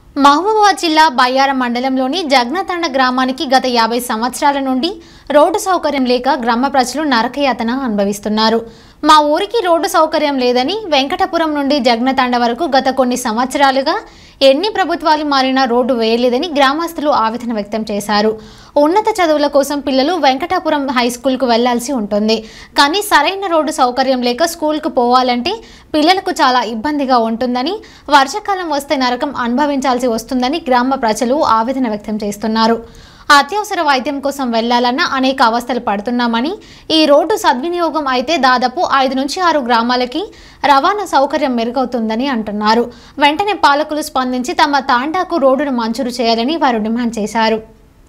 మహబూబాబాద్ జిల్లా బయ్యారం మండలంలోని జగ్నతండ గ్రామానికి గత యాభై సంవత్సరాల నుండి రోడ్డు సౌకర్యం లేక గ్రామ ప్రజలు నరకయాతన అనుభవిస్తున్నారు మా ఊరికి రోడ్డు సౌకర్యం లేదని వెంకటపురం నుండి జగ్నతండ వరకు గత కొన్ని సంవత్సరాలుగా ఎన్ని ప్రభుత్వాలు మారినా రోడ్డు వేయలేదని గ్రామస్తులు ఆవేదన వ్యక్తం చేశారు ఉన్నత చదువుల కోసం పిల్లలు వెంకటాపురం హై స్కూల్కు వెళ్లాల్సి ఉంటుంది కానీ సరైన రోడ్డు సౌకర్యం లేక స్కూల్కు పోవాలంటే పిల్లలకు చాలా ఇబ్బందిగా ఉంటుందని వర్షాకాలం వస్తే నరకం అనుభవించాల్సి వస్తుందని గ్రామ ప్రజలు ఆవేదన వ్యక్తం చేస్తున్నారు అత్యవసర వైద్యం కోసం వెళ్లాలన్నా అనేక అవస్థలు పడుతున్నామని ఈ రోడ్డు సద్వినియోగం అయితే దాదాపు ఐదు నుంచి ఆరు గ్రామాలకి రవాణా సౌకర్యం మెరుగవుతుందని అంటున్నారు వెంటనే పాలకులు స్పందించి తమ తాండాకు రోడ్డును మంజూరు చేయాలని వారు డిమాండ్ చేశారు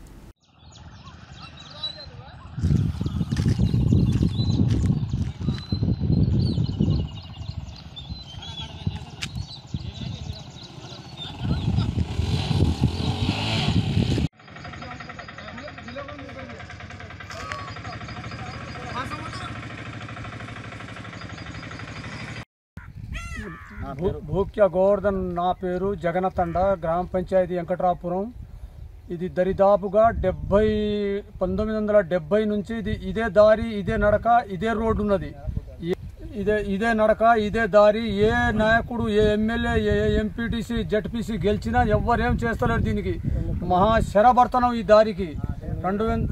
భూ- భూక్య గోవర్ధన్ నా పేరు జగనతండ గ్రామ పంచాయతీ వెంకట్రాపురం ఇది దరిదాపుగా డెబ్బై పంతొమ్మిది వందల డెబ్బై నుంచి ఇది ఇదే దారి ఇదే నడక ఇదే రోడ్డు ఉన్నది ఈ- ఇదే ఇదే నడక ఇదే దారి ఏ నాయకుడు ఏ ఎమ్మెల్యే ఏ ఎంపీటీసీ జడ్పీసీ గెలిచినా ఎవ్వరేం చేస్తలేరు దీనికి మహా శరభర్తనం ఈ దారికి రెండు వేల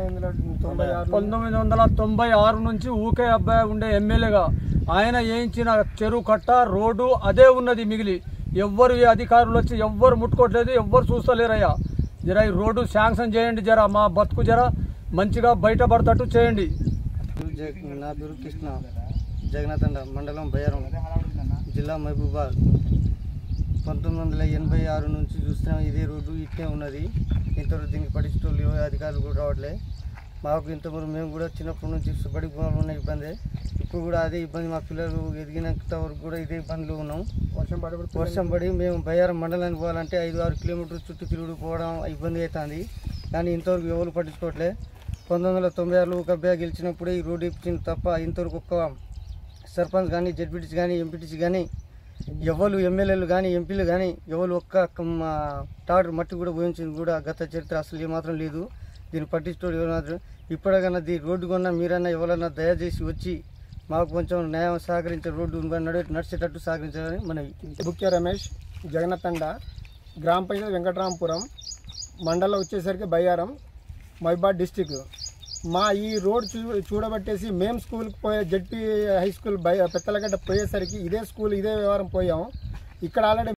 పంతొమ్మిది వందల తొంభై ఆరు నుంచి ఊకే అబ్బాయి ఉండే ఎమ్మెల్యేగా ఆయన వేయించిన చెరువు కట్ట రోడ్డు అదే ఉన్నది మిగిలి ఎవ్వరు ఏ అధికారులు వచ్చి ఎవ్వరు ముట్టుకోవట్లేదు ఎవ్వరు చూస్తలేరయ్యా జర ఈ రోడ్డు శాంక్షన్ చేయండి జర మా బతుకు జర మంచిగా బయటపడతట్టు చేయండి జగ- నా పేరు కృష్ణ జగన్నాథండ మండలం బయ్యారం జిల్లా మహబూబాద్ పంతొమ్మిది వందల ఎనభై ఆరు నుంచి చూస్తున్నాం ఇదే రోడ్డు ఇట్టే ఉన్నది ఇంతవరకు దీనికి పట్టించుకోవాలి అధికారులు కూడా రావట్లే మాకు ఇంతవరకు మేము కూడా చిన్నప్పటి నుంచి బడికి ఉన్న ఇబ్బంది ఇప్పుడు కూడా అదే ఇబ్బంది మా పిల్లలు ఎదిగినంత వరకు కూడా ఇదే ఇబ్బందులు ఉన్నాం వర్షం పడి వర్షం పడి మేము బయ్యారం మండలానికి పోవాలంటే ఐదు ఆరు కిలోమీటర్లు చుట్టూ తిరుగుడు పోవడం ఇబ్బంది అవుతుంది కానీ ఇంతవరకు ఎవరు పట్టించుకోవట్లే పంతొమ్మిది వందల తొంభై ఆరులో ఒక అబ్బాయి గెలిచినప్పుడే ఈ రోడ్డు ఇచ్చింది తప్ప ఇంతవరకు ఒక్క సర్పంచ్ కానీ జడ్పీటీసీ కానీ ఎంపీటీసీ కానీ ఎవరు ఎమ్మెల్యేలు కానీ ఎంపీలు కానీ ఎవరు ఒక్క క- మా టాటర్ మట్టి కూడా పోయించింది కూడా గత చరిత్ర అసలు ఏమాత్రం లేదు దీన్ని పట్టించుకోవడం ఎవరు మాత్రం ఇప్పటికన్నా దీ రోడ్డు కొన్నా మీరన్నా ఎవరన్నా దయచేసి వచ్చి మాకు కొంచెం న్యాయం సహకరించే రోడ్డు నడే నడిచేటట్టు సహకరించాలని మనవి బుక్య రమేష్ జగనతండ గ్రామ పంచాయతీ వెంకటరామపురం మండలం వచ్చేసరికి బయ్యారం మైబాద్ డిస్టిక్ మా ఈ రోడ్ చూ చూడబట్టేసి మేము స్కూల్కి పోయే జడ్పీ హై స్కూల్ బయ పెత్తలగడ్డ పోయేసరికి ఇదే స్కూల్ ఇదే వ్యవహారం పోయాం ఇక్కడ ఆల్రెడీ